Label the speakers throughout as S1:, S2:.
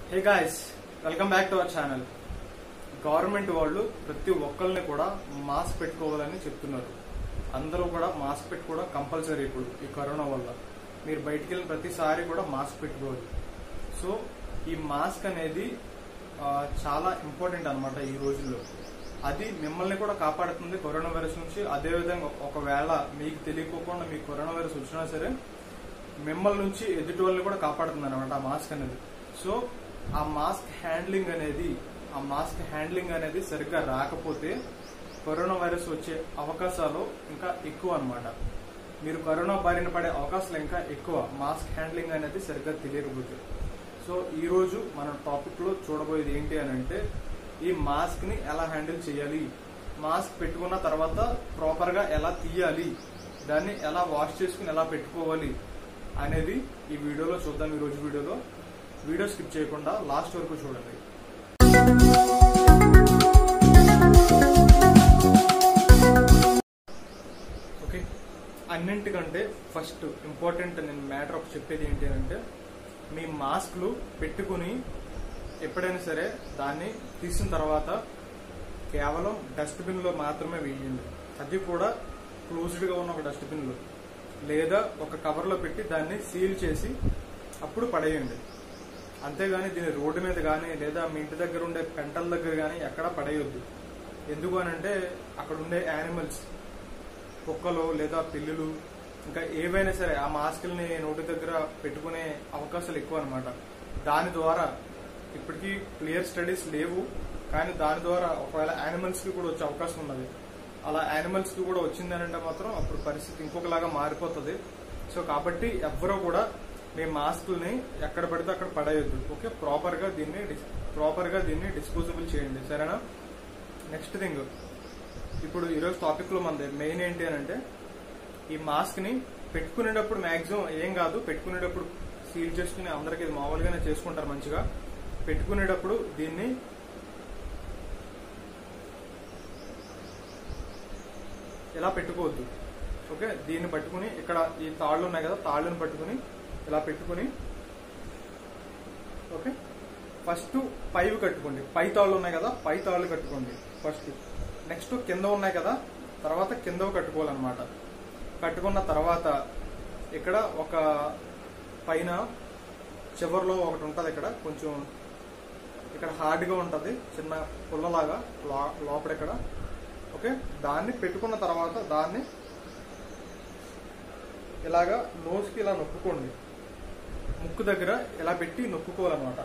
S1: hey guys welcome back to our channel government వాళ్ళు ప్రతి ఒక్కరిని కూడా మాస్క్ పెట్టుకోవాలని చెప్తున్నారు అందరూ కూడా మాస్క్ పెట్టుకోవడం కంపల్సరీ ఇప్పుడు ఈ కరోనా వల్ల మీరు బయటికి వెళ్ళిన ప్రతిసారి కూడా మాస్క్ పెట్టుకోవాలి సో ఈ మాస్క్ అనేది ఆ, చాలా ఇంపార్టెంట్ అన్నమాట ఈ రోజుల్లో అది మిమ్మల్ని కూడా కాపాడుతుంది కరోనా వైరస్ నుంచి అదే విధంగా ఒకవేళ మీకు తెలియకోకుండా మీకు కరోనా వైరస్ వచ్చినా సరే మిమ్మల్ని నుంచి ఎదుటి వాళ్ళని కూడా కాపాడుతుంది అనమాట ఆ మాస్క్ అనేది సో ఆ మాస్క్ హ్యాండ్లింగ్ అనేది ఆ మాస్క్ హ్యాండ్లింగ్ అనేది సరిగ్గా రాకపోతే కరోనా వైరస్ వచ్చే అవకాశాలు ఇంకా ఎక్కువ అన్నమాట మీరు కరోనా బారిన పడే అవకాశాలు ఇంకా ఎక్కువ మాస్క్ హ్యాండ్లింగ్ అనేది సరిగ్గా తెలియకపోతే సో ఈ రోజు మన టాపిక్ లో చూడబోయేది ఏంటి అని అంటే ఈ మాస్క్ ని ఎలా హ్యాండిల్ చేయాలి మాస్క్ పెట్టుకున్న తర్వాత ప్రాపర్ గా ఎలా తీయాలి దాన్ని ఎలా వాష్ చేసుకుని ఎలా పెట్టుకోవాలి అనేది ఈ వీడియోలో చూద్దాం ఈ రోజు వీడియోలో వీడియో స్కిప్ చేయకుండా లాస్ట్ వరకు చూడండి ఓకే అన్నింటికంటే ఫస్ట్ ఇంపార్టెంట్ నేను మ్యాటర్ ఒక చెప్పేది ఏంటి అంటే మీ మాస్క్లు పెట్టుకుని ఎప్పుడైనా సరే దాన్ని తీసిన తర్వాత కేవలం డస్ట్బిన్ లో మాత్రమే వేయండి అది కూడా క్లోజ్డ్ గా ఉన్న ఒక డస్ట్బిన్ లో లేదా ఒక కవర్ లో పెట్టి దాన్ని సీల్ చేసి అప్పుడు పడేయండి అంతేగాని దీన్ని రోడ్డు మీద కానీ లేదా మీ ఇంటి దగ్గర ఉండే పెంటల దగ్గర కానీ ఎక్కడా పడేయొద్దు ఎందుకు అని అంటే అక్కడ ఉండే యానిమల్స్ కుక్కలు లేదా పిల్లులు ఇంకా ఏవైనా సరే ఆ మాస్కుల్ని నోటి దగ్గర పెట్టుకునే అవకాశాలు ఎక్కువ అనమాట దాని ద్వారా ఇప్పటికీ క్లియర్ స్టడీస్ లేవు కానీ దాని ద్వారా ఒకవేళ యానిమల్స్ కి కూడా వచ్చే అవకాశం ఉన్నది అలా యానిమల్స్ కి కూడా వచ్చిందనంటే మాత్రం అప్పుడు పరిస్థితి ఇంకొకలాగా మారిపోతుంది సో కాబట్టి ఎవ్వరూ కూడా మీ మాస్కుల్ని ఎక్కడ పడితే అక్కడ పడేయొద్దు ఓకే ప్రాపర్ గా దీన్ని ప్రాపర్ గా దీన్ని డిస్పోజబుల్ చేయండి సరేనా నెక్స్ట్ థింగ్ ఇప్పుడు ఈరోజు టాపిక్ లో మనది మెయిన్ ఏంటి అని అంటే ఈ మాస్క్ ని పెట్టుకునేటప్పుడు మాక్సిమం ఏం కాదు పెట్టుకునేటప్పుడు సీల్ చేసుకుని అందరికి ఇది మామూలుగానే చేసుకుంటారు మంచిగా పెట్టుకునేటప్పుడు దీన్ని ఇలా పెట్టుకోవద్దు ఓకే దీన్ని పట్టుకుని ఇక్కడ ఈ తాళ్ళు ఉన్నాయి కదా తాళ్ళను పట్టుకుని ఇలా పెట్టుకుని ఓకే ఫస్ట్ పైవి కట్టుకోండి పై తాళ్ళు ఉన్నాయి కదా పై తాళ్ళు కట్టుకోండి ఫస్ట్ నెక్స్ట్ కింద ఉన్నాయి కదా తర్వాత కిందవి కట్టుకోవాలన్నమాట కట్టుకున్న తర్వాత ఇక్కడ ఒక పైన చివర్లో ఒకటి ఉంటుంది ఇక్కడ కొంచెం ఇక్కడ హార్డ్గా ఉంటుంది చిన్న పుల్లలాగా లో- లోపల ఇక్కడ ఓకే దాన్ని పెట్టుకున్న తర్వాత దాన్ని ఇలాగా నోస్కి ఇలా నొక్కుకోండి ముక్కు దగ్గర ఇలా పెట్టి నొక్కుకోవాలన్నమాట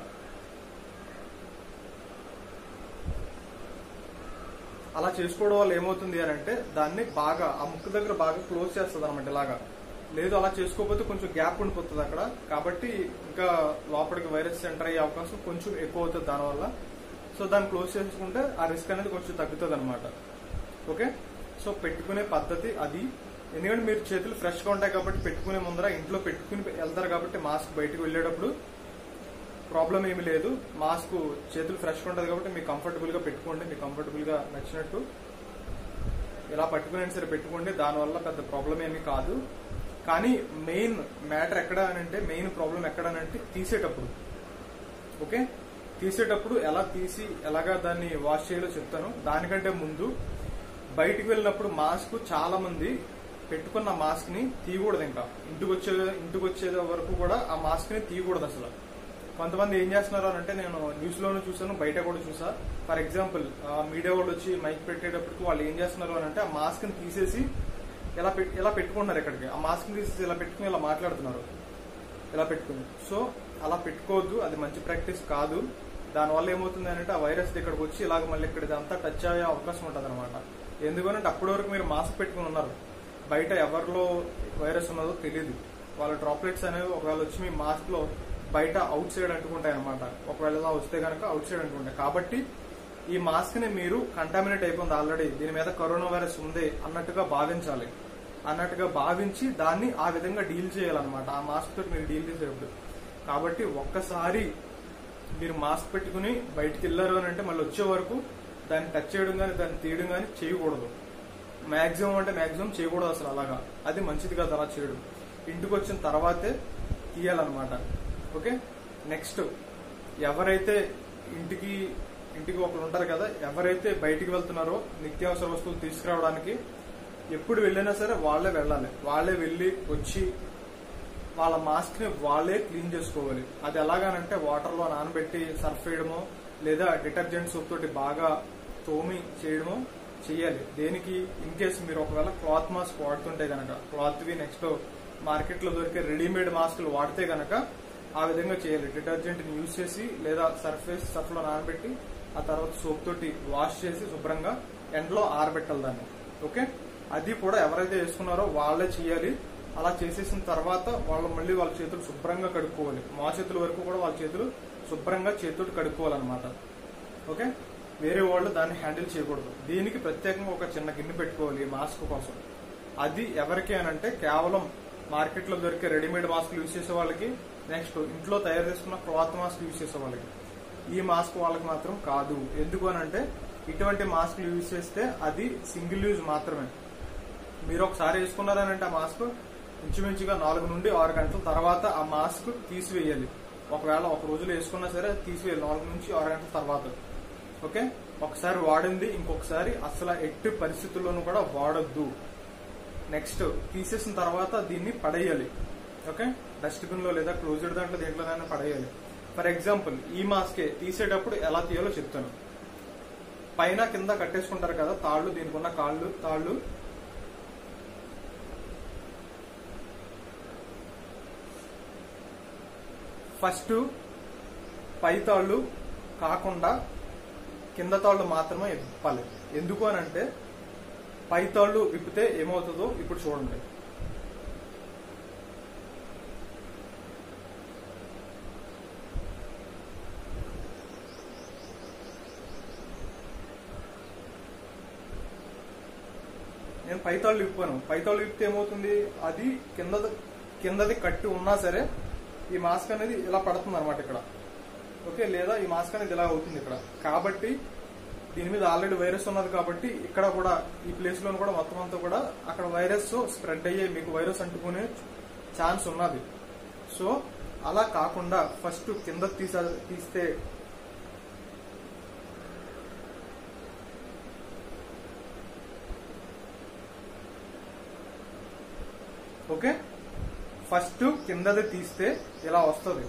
S1: అలా చేసుకోవడం వల్ల ఏమవుతుంది అని అంటే దాన్ని బాగా ఆ ముక్కు దగ్గర బాగా క్లోజ్ చేస్తుంది అనమాట ఇలాగా లేదు అలా చేసుకోకపోతే కొంచెం గ్యాప్ ఉండిపోతుంది అక్కడ కాబట్టి ఇంకా లోపలికి వైరస్ ఎంటర్ అయ్యే అవకాశం కొంచెం ఎక్కువ అవుతుంది దానివల్ల సో దాన్ని క్లోజ్ చేసుకుంటే ఆ రిస్క్ అనేది కొంచెం తగ్గుతుంది అనమాట ఓకే సో పెట్టుకునే పద్ధతి అది ఎందుకంటే మీరు చేతులు ఫ్రెష్ గా ఉంటాయి కాబట్టి పెట్టుకునే ముందర ఇంట్లో పెట్టుకుని వెళ్తారు కాబట్టి మాస్క్ బయటకు వెళ్ళేటప్పుడు ప్రాబ్లం ఏమీ లేదు మాస్క్ చేతులు ఫ్రెష్ ఉంటుంది కాబట్టి మీకు కంఫర్టబుల్ గా పెట్టుకోండి మీకు కంఫర్టబుల్ గా నచ్చినట్టు ఇలా పట్టుకునే సరే పెట్టుకోండి దానివల్ల పెద్ద ప్రాబ్లం ఏమీ కాదు కానీ మెయిన్ మ్యాటర్ ఎక్కడ అని అంటే మెయిన్ ప్రాబ్లం ఎక్కడ అని అంటే తీసేటప్పుడు ఓకే తీసేటప్పుడు ఎలా తీసి ఎలాగా దాన్ని వాష్ చేయాలో చెప్తాను దానికంటే ముందు బయటికి వెళ్ళినప్పుడు మాస్క్ చాలా మంది పెట్టుకున్న మాస్క్ ని తీయకూడదు ఇంకా ఇంటికి వచ్చే ఇంటికి వచ్చే వరకు కూడా ఆ మాస్క్ ని తీయకూడదు అసలు కొంతమంది ఏం చేస్తున్నారు అని అంటే నేను న్యూస్ లోను చూసాను బయట కూడా చూసా ఫర్ ఎగ్జాంపుల్ మీడియా వాళ్ళు వచ్చి మైక్ పెట్టేటప్పటికి వాళ్ళు ఏం చేస్తున్నారు అని అంటే ఆ మాస్క్ ని తీసేసి ఇలా పెట్- ఇలా పెట్టుకుంటున్నారు ఇక్కడికి ఆ మాస్క్ ని తీసేసి ఇలా పెట్టుకుని ఇలా మాట్లాడుతున్నారు ఇలా పెట్టుకుని సో అలా పెట్టుకోవద్దు అది మంచి ప్రాక్టీస్ కాదు దానివల్ల ఏమవుతుంది అంటే ఆ వైరస్ ఇక్కడికి వచ్చి ఇలాగ మళ్ళీ ఇక్కడ ఇదంతా టచ్ అయ్యే అవకాశం ఉంటుంది అనమాట ఎందుకంటే అప్పటి వరకు మీరు మాస్క్ పెట్టుకుని ఉన్నారు బయట ఎవరిలో వైరస్ ఉన్నదో తెలియదు వాళ్ళ డ్రాప్లెట్స్ అనేవి ఒకవేళ వచ్చి మీ మాస్క్ లో బయట అవుట్ సైడ్ అంటుకుంటాయి అనమాట ఒకవేళ ఇలా వస్తే కనుక అవుట్ సైడ్ అంటుకుంటాయి కాబట్టి ఈ మాస్క్ ని మీరు కంటామినేట్ అయిపోయింది ఆల్రెడీ దీని మీద కరోనా వైరస్ ఉంది అన్నట్టుగా భావించాలి అన్నట్టుగా భావించి దాన్ని ఆ విధంగా డీల్ చేయాలన్నమాట ఆ మాస్క్ తోటి మీరు డీల్ చేసేటప్పుడు కాబట్టి ఒక్కసారి మీరు మాస్క్ పెట్టుకుని బయటికి వెళ్ళారు అని అంటే మళ్ళీ వచ్చే వరకు దాన్ని టచ్ చేయడం కానీ దాన్ని తీయడం కానీ చేయకూడదు మాక్సిమం అంటే మాక్సిమం చేయకూడదు అసలు అలాగా అది మంచిది కాదు అలా చేయడం ఇంటికి వచ్చిన తర్వాతే తీయాలన్నమాట ఓకే నెక్స్ట్ ఎవరైతే ఇంటికి ఇంటికి ఒకరు ఉంటారు కదా ఎవరైతే బయటికి వెళ్తున్నారో నిత్యావసర వస్తువులు తీసుకురావడానికి ఎప్పుడు వెళ్ళినా సరే వాళ్ళే వెళ్ళాలి వాళ్ళే వెళ్ళి వచ్చి వాళ్ళ మాస్క్ ని వాళ్ళే క్లీన్ చేసుకోవాలి అది ఎలాగానంటే వాటర్ లో నానబెట్టి సర్ఫ్ వేయడమో లేదా డిటర్జెంట్ సోప్ తోటి బాగా తోమి చేయడమో చెయ్యాలి దేనికి ఇన్ కేస్ మీరు ఒకవేళ క్లాత్ మాస్క్ వాడుతుంటే గనక క్లాత్ వి నెక్స్ట్ మార్కెట్ లో దొరికే రెడీమేడ్ మాస్కులు వాడితే గనక ఆ విధంగా చేయాలి డిటర్జెంట్ ని యూజ్ చేసి లేదా సర్ఫ్ వేసి సర్ఫ్ లో నానబెట్టి ఆ తర్వాత సోప్ తోటి వాష్ చేసి శుభ్రంగా ఎండలో ఆరబెట్టాలి దాన్ని ఓకే అది కూడా ఎవరైతే వేసుకున్నారో వాళ్ళే చేయాలి అలా చేసేసిన తర్వాత వాళ్ళు మళ్ళీ వాళ్ళ చేతులు శుభ్రంగా కడుక్కోవాలి మా చేతుల వరకు కూడా వాళ్ళ చేతులు శుభ్రంగా చేతులు కడుక్కోవాలన్నమాట ఓకే వేరే వాళ్ళు దాన్ని హ్యాండిల్ చేయకూడదు దీనికి ప్రత్యేకంగా ఒక చిన్న గిన్నె పెట్టుకోవాలి ఈ మాస్క్ కోసం అది ఎవరికి అని అంటే కేవలం మార్కెట్ లో దొరికే రెడీమేడ్ మాస్క్ యూజ్ చేసే వాళ్ళకి నెక్స్ట్ ఇంట్లో తయారు చేసుకున్న క్లాత్ మాస్క్ యూజ్ చేసే వాళ్ళకి ఈ మాస్క్ వాళ్ళకి మాత్రం కాదు ఎందుకు అని అంటే ఇటువంటి మాస్క్ యూజ్ చేస్తే అది సింగిల్ యూజ్ మాత్రమే మీరు ఒకసారి వేసుకున్నారని అంటే ఆ మాస్క్ ఇంచుమించుగా నాలుగు నుండి ఆరు గంటల తర్వాత ఆ మాస్క్ తీసివేయాలి ఒకవేళ ఒక రోజులో వేసుకున్నా సరే తీసివేయాలి నాలుగు నుంచి ఆరు గంటల తర్వాత ఓకే ఒకసారి వాడింది ఇంకొకసారి అసలు ఎట్టి పరిస్థితుల్లోనూ కూడా వాడొద్దు నెక్స్ట్ తీసేసిన తర్వాత దీన్ని పడేయాలి ఓకే డస్ట్బిన్ లో లేదా క్లోజ్డ్ దాంట్లో దేంట్లోనైనా పడేయాలి ఫర్ ఎగ్జాంపుల్ ఈ మాస్కే తీసేటప్పుడు ఎలా తీయాలో చెప్తాను పైన కింద కట్టేసుకుంటారు కదా తాళ్ళు దీనికి ఉన్న కాళ్ళు తాళ్ళు ఫస్ట్ పై తాళ్ళు కాకుండా కింద తాళ్ళు మాత్రమే విప్పాలి ఎందుకు అని అంటే పై తాళ్ళు విప్పితే ఏమవుతుందో ఇప్పుడు చూడండి నేను పైతాళ్ళు విప్పాను పైతాళ్ళు విప్పితే ఏమవుతుంది అది కింద కిందది కట్టి ఉన్నా సరే ఈ మాస్క్ అనేది ఇలా పడుతుంది అనమాట ఇక్కడ ఓకే లేదా ఈ మాస్క్ అనేది ఇలా అవుతుంది ఇక్కడ కాబట్టి దీని మీద ఆల్రెడీ వైరస్ ఉన్నది కాబట్టి ఇక్కడ కూడా ఈ ప్లేస్ లో కూడా మొత్తం అంతా కూడా అక్కడ వైరస్ స్ప్రెడ్ అయ్యే మీకు వైరస్ అంటుకునే ఛాన్స్ ఉన్నది సో అలా కాకుండా ఫస్ట్ కింద తీసా తీస్తే ఓకే ఫస్ట్ కిందది తీస్తే ఇలా వస్తుంది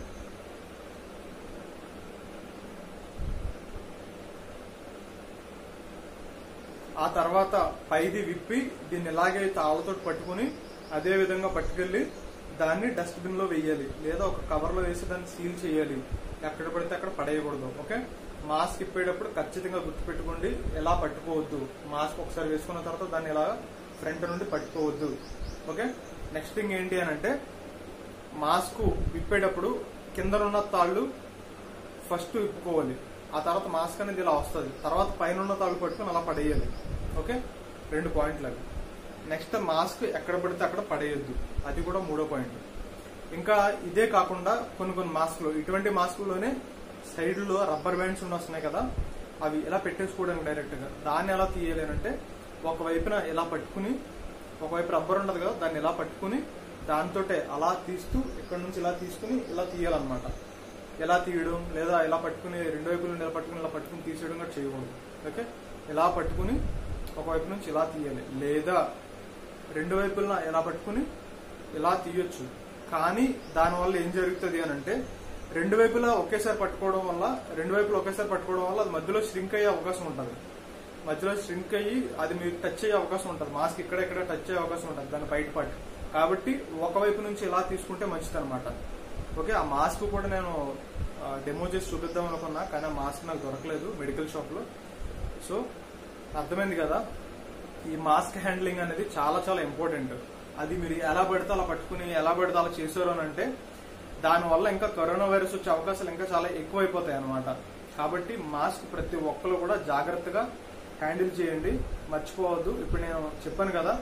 S1: ఆ తర్వాత పైది విప్పి దీన్ని ఇలాగే తాళ్ళతో పట్టుకుని అదే విధంగా పట్టుకెళ్లి దాన్ని డస్ట్బిన్ లో వేయాలి లేదా ఒక కవర్ లో వేసి దాన్ని సీల్ చేయాలి ఎక్కడ పడితే అక్కడ పడేయకూడదు ఓకే మాస్క్ ఇప్పేటప్పుడు ఖచ్చితంగా గుర్తుపెట్టుకోండి ఎలా పట్టుకోవద్దు మాస్క్ ఒకసారి వేసుకున్న తర్వాత దాన్ని ఇలా ఫ్రంట్ నుండి పట్టుకోవద్దు ఓకే నెక్స్ట్ థింగ్ ఏంటి అని అంటే మాస్క్ విప్పేటప్పుడు కిందనున్న తాళ్ళు ఫస్ట్ విప్పుకోవాలి ఆ తర్వాత మాస్క్ అనేది ఇలా వస్తుంది తర్వాత పైన ఉన్న తాళ్ళు పట్టుకుని అలా పడేయాలి ఓకే రెండు పాయింట్లు అవి నెక్స్ట్ మాస్క్ ఎక్కడ పడితే అక్కడ పడేయొద్దు అది కూడా మూడో పాయింట్ ఇంకా ఇదే కాకుండా కొన్ని కొన్ని మాస్కులు ఇటువంటి మాస్కుల్లోనే సైడ్లో రబ్బర్ బ్యాండ్స్ ఉన్న వస్తున్నాయి కదా అవి ఇలా పెట్టేసుకోవడానికి డైరెక్ట్ గా దాన్ని ఎలా తీయాలి అంటే ఒకవైపున ఇలా పట్టుకుని ఒకవైపు రబ్బర్ ఉండదు కదా దాన్ని ఇలా పట్టుకుని దాంతోటే అలా తీస్తూ ఇక్కడ నుంచి ఇలా తీసుకుని ఇలా తీయాలన్నమాట ఎలా తీయడం లేదా ఇలా పట్టుకుని రెండు వైపుల నుండి ఇలా పట్టుకుని ఇలా పట్టుకుని తీసేయడం కూడా చేయకూడదు ఓకే ఇలా పట్టుకుని ఒకవైపు నుంచి ఇలా తీయాలి లేదా రెండు వైపులన ఇలా పట్టుకుని ఇలా తీయొచ్చు కానీ దానివల్ల ఏం జరుగుతుంది అని అంటే రెండు వైపులా ఒకేసారి పట్టుకోవడం వల్ల రెండు వైపులు ఒకేసారి పట్టుకోవడం వల్ల అది మధ్యలో ష్రింక్ అయ్యే అవకాశం ఉంటుంది మధ్యలో ష్రింక్ అయ్యి అది మీకు టచ్ అయ్యే అవకాశం ఉంటుంది మాస్క్ ఇక్కడ ఇక్కడ టచ్ అయ్యే అవకాశం ఉంటుంది దాని బయట పార్ట్ కాబట్టి ఒకవైపు నుంచి ఇలా తీసుకుంటే మంచిది అనమాట ఓకే ఆ మాస్క్ కూడా నేను డెమో చేసి చూపిద్దాం అనుకున్నా కానీ ఆ మాస్క్ నాకు దొరకలేదు మెడికల్ షాప్ లో సో అర్థమైంది కదా ఈ మాస్క్ హ్యాండ్లింగ్ అనేది చాలా చాలా ఇంపార్టెంట్ అది మీరు ఎలా పడితే అలా పట్టుకుని ఎలా పడితే అలా చేశారు అని అంటే దానివల్ల ఇంకా కరోనా వైరస్ వచ్చే అవకాశాలు ఇంకా చాలా ఎక్కువైపోతాయి అనమాట కాబట్టి మాస్క్ ప్రతి ఒక్కరు కూడా జాగ్రత్తగా హ్యాండిల్ చేయండి మర్చిపోవద్దు ఇప్పుడు నేను చెప్పాను కదా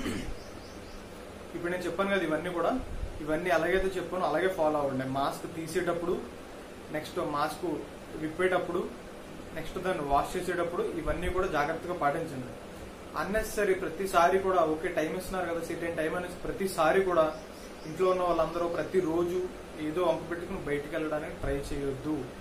S1: ఇప్పుడు నేను చెప్పాను కదా ఇవన్నీ కూడా ఇవన్నీ ఎలాగైతే చెప్పానో అలాగే ఫాలో అవ్వండి మాస్క్ తీసేటప్పుడు నెక్స్ట్ మాస్క్ విప్పేటప్పుడు నెక్స్ట్ దాన్ని వాష్ చేసేటప్పుడు ఇవన్నీ కూడా జాగ్రత్తగా పాటించండి అన్నెసరీ ప్రతిసారి కూడా ఓకే టైం ఇస్తున్నారు కదా సిటైన్ టైం అనేసి ప్రతిసారి కూడా ఇంట్లో ఉన్న వాళ్ళందరూ ప్రతిరోజు ఏదో వంక పెట్టుకుని బయటికి వెళ్ళడానికి ట్రై చేయొద్దు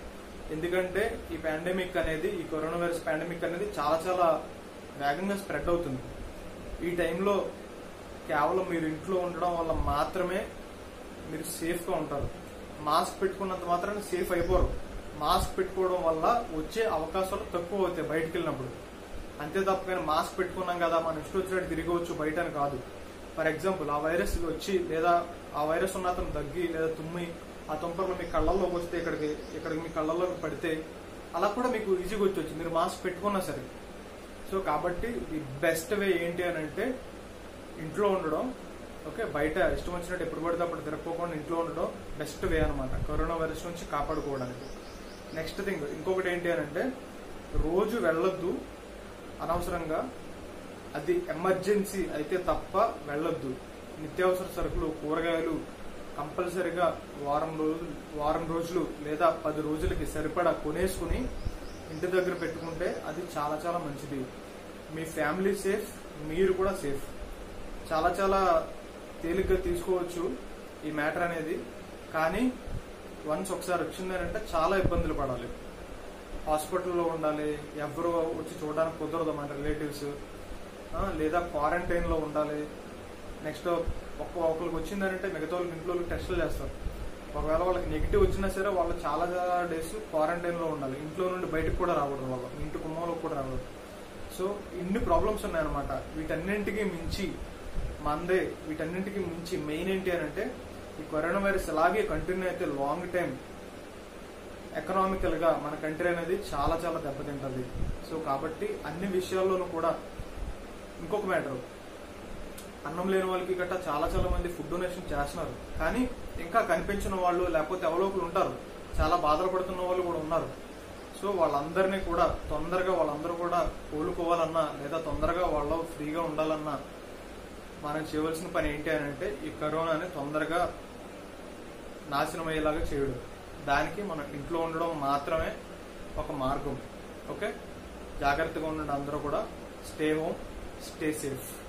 S1: ఎందుకంటే ఈ పాండమిక్ అనేది ఈ కరోనా వైరస్ పాండమిక్ అనేది చాలా చాలా వేగంగా స్ప్రెడ్ అవుతుంది ఈ టైంలో కేవలం మీరు ఇంట్లో ఉండడం వల్ల మాత్రమే మీరు సేఫ్గా ఉంటారు మాస్క్ పెట్టుకున్నంత మాత్రాన సేఫ్ అయిపోరు మాస్క్ పెట్టుకోవడం వల్ల వచ్చే అవకాశాలు తక్కువ అవుతాయి బయటకు వెళ్ళినప్పుడు అంతే తప్ప కానీ మాస్క్ పెట్టుకున్నాం కదా మనం ఇష్టం వచ్చినట్టు తిరగవచ్చు బయట అని కాదు ఫర్ ఎగ్జాంపుల్ ఆ వైరస్ వచ్చి లేదా ఆ వైరస్ ఉన్న అతను దగ్గి లేదా తుమ్మి ఆ తుంపర్లు మీ కళ్ళల్లోకి వస్తే ఇక్కడికి ఇక్కడికి మీ కళ్ళల్లోకి పడితే అలా కూడా మీకు ఈజీగా వచ్చి మీరు మాస్క్ పెట్టుకున్నా సరే సో కాబట్టి ది బెస్ట్ వే ఏంటి అని అంటే ఇంట్లో ఉండడం ఓకే బయట ఇష్టం వచ్చినట్టు ఎప్పుడు పడితే అప్పుడు తిరగకోకుండా ఇంట్లో ఉండడం బెస్ట్ వే అనమాట కరోనా వైరస్ నుంచి కాపాడుకోవడానికి నెక్స్ట్ థింగ్ ఇంకొకటి ఏంటి అని అంటే రోజు వెళ్ళొద్దు అనవసరంగా అది ఎమర్జెన్సీ అయితే తప్ప వెళ్ళొద్దు నిత్యావసర సరుకులు కూరగాయలు కంపల్సరిగా వారం రోజులు వారం రోజులు లేదా పది రోజులకి సరిపడా కొనేసుకుని ఇంటి దగ్గర పెట్టుకుంటే అది చాలా చాలా మంచిది మీ ఫ్యామిలీ సేఫ్ మీరు కూడా సేఫ్ చాలా చాలా తేలిగ్గా తీసుకోవచ్చు ఈ మ్యాటర్ అనేది కానీ వన్స్ ఒకసారి వచ్చిందంటే చాలా ఇబ్బందులు పడాలి హాస్పిటల్లో ఉండాలి ఎవరు వచ్చి చూడడానికి కుదరదు మన రిలేటివ్స్ లేదా క్వారంటైన్లో ఉండాలి నెక్స్ట్ ఒక్క ఒకరికి వచ్చిందంటే మిగతా వాళ్ళకి ఇంట్లో టెస్టులు చేస్తారు ఒకవేళ వాళ్ళకి నెగిటివ్ వచ్చినా సరే వాళ్ళు చాలా చాలా డేస్ క్వారంటైన్లో ఉండాలి ఇంట్లో నుండి బయటకు కూడా రాకూడదు వాళ్ళు ఇంటి కుమ్మంలోకి కూడా రాకూడదు సో ఇన్ని ప్రాబ్లమ్స్ ఉన్నాయన్నమాట వీటన్నింటికి మించి మందే వీటన్నింటికి మించి మెయిన్ ఏంటి అని అంటే ఈ కరోనా వైరస్ అలాగే కంటిన్యూ అయితే లాంగ్ టైం ఎకనామికల్ గా మన కంట్రీ అనేది చాలా చాలా దెబ్బతింటది సో కాబట్టి అన్ని విషయాల్లోనూ కూడా ఇంకొక మ్యాటర్ అన్నం లేని వాళ్ళకి గట్టా చాలా చాలా మంది ఫుడ్ డొనేషన్ చేస్తున్నారు కానీ ఇంకా కనిపించిన వాళ్ళు లేకపోతే అవలోకులు ఉంటారు చాలా బాధలు పడుతున్న వాళ్ళు కూడా ఉన్నారు సో వాళ్ళందరినీ కూడా తొందరగా వాళ్ళందరూ కూడా కోలుకోవాలన్నా లేదా తొందరగా వాళ్ళు ఫ్రీగా ఉండాలన్నా మనం చేయవలసిన పని ఏంటి అని అంటే ఈ కరోనాని తొందరగా నాశనం అయ్యేలాగా చేయడం దానికి మనం ఇంట్లో ఉండడం మాత్రమే ఒక మార్గం ఓకే జాగ్రత్తగా ఉండండి అందరూ కూడా స్టే హోమ్ స్టే సేఫ్